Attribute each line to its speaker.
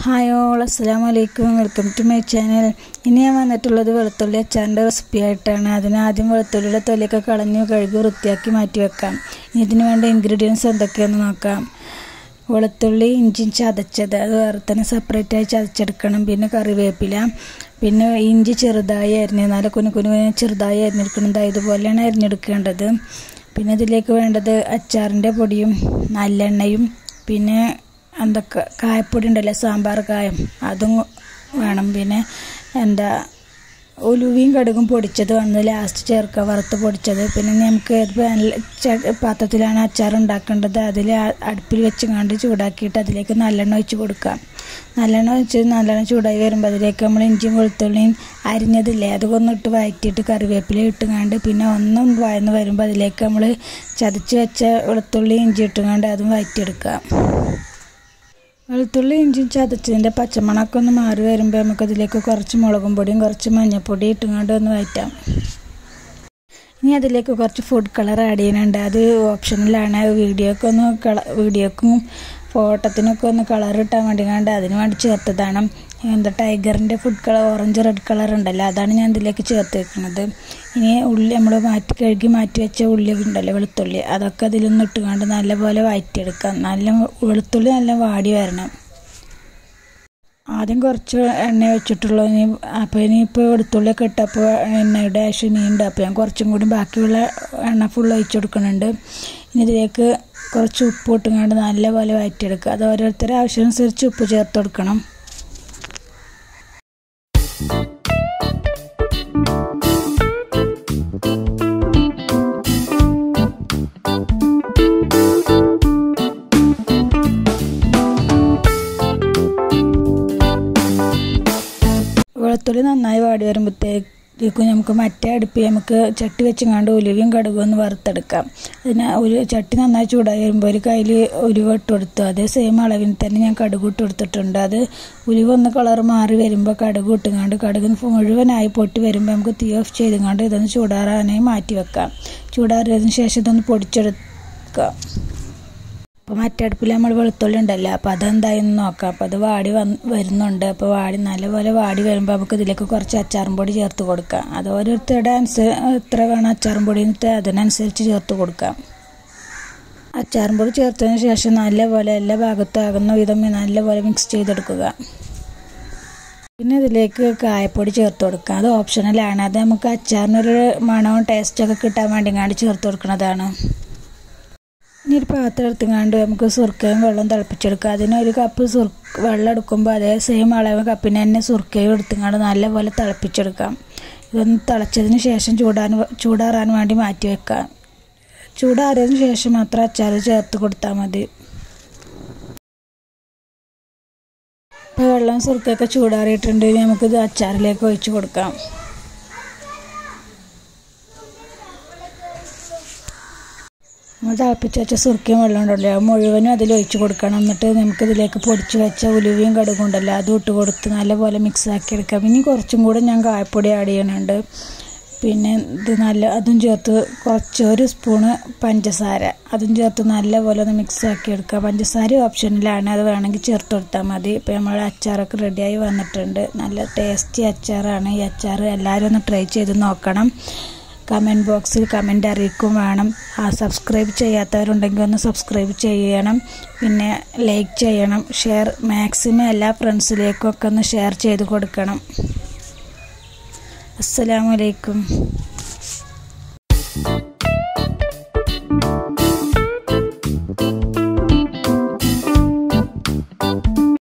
Speaker 1: hi all അസ്സാം വലൈക്കും welcome to my channel ഇനി ഞാൻ വന്നിട്ടുള്ളത് വെളുത്തുള്ളി അച്ചാറിൻ്റെ റെസിപ്പി ആയിട്ടാണ് അതിന് ആദ്യം വെളുത്തുള്ളിയുടെ തൊലിയൊക്കെ കളഞ്ഞ് കഴുകി വൃത്തിയാക്കി മാറ്റി വെക്കാം ഇനി ഇതിന് വേണ്ട ഇൻഗ്രീഡിയൻസ് എന്തൊക്കെയാണെന്ന് നോക്കാം വെളുത്തുള്ളി ഇഞ്ചി ചതച്ചത് അത് വേറെ തന്നെ സെപ്പറേറ്റ് ആയി ചതച്ചെടുക്കണം പിന്നെ കറിവേപ്പില പിന്നെ ഇഞ്ചി ചെറുതായി അരിഞ്ഞ് നല്ല കുനു കുനു ചെറുതായി അരിഞ്ഞെടുക്കുന്നത് ഇതുപോലെയാണ് അരിഞ്ഞെടുക്കേണ്ടത് പിന്നെ ഇതിലേക്ക് വേണ്ടത് അച്ചാറിൻ്റെ പൊടിയും നല്ലെണ്ണയും പിന്നെ എന്തൊക്കെ കായപ്പൊടി ഉണ്ടല്ലോ സാമ്പാർ കായം അതും വേണം പിന്നെ എന്താ ഉലുവയും കടുകും പൊടിച്ചത് വന്ന് ലാസ്റ്റ് ചേർക്കുക വറുത്ത് പൊടിച്ചത് പിന്നെ നമുക്ക് ഏത് പാനിൽ പാത്രത്തിലാണ് അച്ചാർ ഉണ്ടാക്കേണ്ടത് അതിൽ അടുപ്പിൽ വെച്ച് കണ്ട് ചൂടാക്കിയിട്ട് അതിലേക്ക് നല്ലെണ്ണ ഒഴിച്ച് കൊടുക്കാം നല്ലെണ്ണ ഒഴിച്ച് നല്ലെണ്ണ ചൂടായി വരുമ്പോൾ അതിലേക്ക് നമ്മൾ ഇഞ്ചിയും വെളുത്തുള്ളിയും അരിഞ്ഞതില്ലേ അതൊക്കെ ഇട്ട് വഴറ്റിയിട്ട് കറിവേപ്പില ഇട്ടുകൊണ്ട് പിന്നെ ഒന്നും വഴന്ന് വരുമ്പോൾ അതിലേക്ക് നമ്മൾ ചതച്ച് വെച്ച വെളുത്തുള്ളി ഇഞ്ചി ഇട്ടുകൊണ്ട് അതും വഴറ്റിയെടുക്കുക വെളുത്തുള്ളി ഇഞ്ചി ചതച്ചതിൻ്റെ പച്ചമണമൊക്കെ ഒന്ന് മാറി വരുമ്പോൾ നമുക്കതിലേക്ക് കുറച്ച് മുളകും പൊടിയും കുറച്ച് മഞ്ഞൾപ്പൊടി ഇട്ടുകൊണ്ട് ഒന്ന് വഴറ്റാം ഇനി അതിലേക്ക് കുറച്ച് ഫുഡ് കളർ ആഡ് ചെയ്യുന്നുണ്ട് അത് ഓപ്ഷനിലാണ് വീഡിയോക്ക് ഒന്ന് കള വീഡിയോക്കും ഫോട്ടോത്തിനൊക്കെ ഒന്ന് കളർ ഇട്ടാൻ വേണ്ടി കണ്ട് അതിന് വേണ്ടി ചേർത്തതാണ് എന്താ ടൈഗറിൻ്റെ food colour orange red colour ഉണ്ടല്ലോ അതാണ് ഞാൻ ഇതിലേക്ക് ചേർത്ത് വെക്കുന്നത് ഇനി ഉള്ളി നമ്മൾ മാറ്റി കഴുകി മാറ്റി വെച്ച ഉള്ളി ഉണ്ടല്ലോ വെളുത്തുള്ളി അതൊക്കെ അതിലൊന്ന് ഇട്ടുകൊണ്ട് നല്ലപോലെ വഴറ്റിയെടുക്കാം നല്ല വെളുത്തുള്ളി നല്ല വാടി വരണം ആദ്യം കുറച്ച് എണ്ണ വെച്ചിട്ടുള്ളൂ ഇനി അപ്പോൾ ഇനിയിപ്പോൾ വെളുത്തുള്ളിയൊക്കെ ഇട്ടപ്പോൾ എണ്ണയുടെ ആവശ്യം ഇനിയുണ്ട് അപ്പോൾ ഞാൻ കുറച്ചും കൂടി ബാക്കിയുള്ള എണ്ണ ഫുൾ ഒഴിച്ചു കൊടുക്കുന്നുണ്ട് ഇനി ഇതിലേക്ക് കുറച്ച് ഉപ്പ് ഇട്ടുകൊണ്ട് നല്ലപോലെ വഴറ്റിയെടുക്കുക അത് ഓരോരുത്തരുടെ ആവശ്യമനുസരിച്ച് ഉപ്പ് ചേർത്ത് കൊടുക്കണം വെളുത്തുള്ളി നന്നായി വാടി വരുമ്പോഴത്തേക്കും നമുക്ക് മറ്റേ അടുപ്പിൽ നമുക്ക് ചട്ടി വെച്ചങ്ങാണ്ട് ഉലുവയും കടുകും ഒന്ന് വറുത്തെടുക്കാം അതിന് ഒരു ചട്ടി നന്നായി ചൂടായി വരുമ്പോൾ ഒരു കയ്യിൽ ഉലുവ ഇട്ട് കൊടുത്തു അതേ സെയിം അളവിന് തന്നെ ഞാൻ കടുക് ഇട്ട് കൊടുത്തിട്ടുണ്ട് അത് ഉലുവ ഒന്ന് കളർ മാറി വരുമ്പോൾ കടുക് ഇട്ടുങ്ങാണ്ട് കടുക് മുഴുവനായി പൊട്ടി വരുമ്പോൾ നമുക്ക് തീ ഓഫ് ചെയ്തുകൊണ്ട് ഇതൊന്ന് ചൂടാറാനായി മാറ്റി വെക്കാം ചൂടാറിയതിന് ശേഷം ഇതൊന്ന് പൊടിച്ചെടുക്കാം അപ്പോൾ മറ്റടുപ്പിൽ നമ്മൾ വെളുത്തുള്ളി ഉണ്ടല്ലോ അപ്പോൾ അതെന്തായെന്ന് നോക്കാം അപ്പോൾ അത് വാടി വന്ന് വരുന്നുണ്ട് അപ്പോൾ വാടി നല്ലപോലെ വാടി വരുമ്പോൾ നമുക്ക് ഇതിലേക്ക് കുറച്ച് അച്ചാറും പൊടി ചേർത്ത് കൊടുക്കാം അത് ഓരോരുത്തരുടെ അനുസരിച്ച് എത്ര വേണം അച്ചാറും പൊടി എന്നിട്ട് അതിനനുസരിച്ച് ചേർത്ത് കൊടുക്കാം അച്ചാറും പൊടി ചേർത്തതിന് ശേഷം നല്ലപോലെ എല്ലാ ഭാഗത്തും ആകുന്ന വിധം നല്ലപോലെ മിക്സ് ചെയ്തെടുക്കുക പിന്നെ ഇതിലേക്ക് കായപ്പൊടി ചേർത്ത് കൊടുക്കാം അത് ഓപ്ഷണലാണ് അത് നമുക്ക് അച്ചാറിനൊരു മണവും ടേസ്റ്റൊക്കെ കിട്ടാൻ വേണ്ടി കാണ്ട് ചേർത്ത് കൊടുക്കുന്നതാണ് ഇനി ഒരു പാത്രം എടുത്തുകൊണ്ട് നമുക്ക് സുർക്കയും വെള്ളം തിളപ്പിച്ചെടുക്കുക അതിന് ഒരു കപ്പ് സുർ വെള്ളം എടുക്കുമ്പോൾ അതേ സെയിം അളവ് കപ്പിന് തന്നെ സുർക്കയും എടുത്തുകൊണ്ട് നല്ലപോലെ തിളപ്പിച്ചെടുക്കാം ഇതൊന്ന് തിളച്ചതിന് ശേഷം ചൂടാൻ ചൂടാറാൻ വേണ്ടി മാറ്റി വെക്കാം ചൂടാറിയതിന് ശേഷം മാത്രം അച്ചാർ ചേർത്ത് കൊടുത്താൽ മതി ഇപ്പോൾ വെള്ളം സുർക്കയൊക്കെ ചൂടാറിയിട്ടുണ്ടെങ്കിൽ നമുക്കിത് അച്ചാറിലേക്ക് ഒഴിച്ച് കൊടുക്കാം നമ്മൾ തിളപ്പിച്ച് വെച്ച സുർക്കയും വെള്ളം ഉണ്ടല്ലോ മുഴുവനും അതിൽ ഒഴിച്ച് കൊടുക്കണം എന്നിട്ട് നമുക്ക് ഇതിലേക്ക് പൊടിച്ച് വെച്ച ഉലുവയും കടുകും ഉണ്ടല്ലോ അതും ഇട്ട് കൊടുത്ത് നല്ലപോലെ മിക്സ് ആക്കി എടുക്കാം ഇനി കുറച്ചും കൂടെ ഞാൻ കായപ്പൊടി ആഡ് ചെയ്യുന്നുണ്ട് പിന്നെ ഇത് നല്ല അതും ചേർത്ത് കുറച്ച് ഒരു സ്പൂണ് പഞ്ചസാര അതും ചേർത്ത് നല്ലപോലെ ഒന്ന് മിക്സ് ആക്കി എടുക്കുക പഞ്ചസാര ഓപ്ഷനിലാണ് അത് വേണമെങ്കിൽ ചേർത്ത് കൊടുത്താൽ മതി ഇപ്പോൾ നമ്മൾ അച്ചാറൊക്കെ റെഡിയായി വന്നിട്ടുണ്ട് നല്ല ടേസ്റ്റി അച്ചാറാണ് ഈ അച്ചാർ എല്ലാവരും ഒന്ന് ട്രൈ ചെയ്ത് നോക്കണം കമൻറ്റ് ബോക്സിൽ കമൻ്റ് അറിയിക്കും വേണം ആ സബ്സ്ക്രൈബ് ചെയ്യാത്തവരുണ്ടെങ്കിൽ ഒന്ന് സബ്സ്ക്രൈബ് ചെയ്യണം പിന്നെ ലൈക്ക് ചെയ്യണം ഷെയർ മാക്സിമം എല്ലാ ഫ്രണ്ട്സിലേക്കും ഒക്കെ ഒന്ന് ഷെയർ ചെയ്ത് കൊടുക്കണം അസ്സലാമലൈക്കും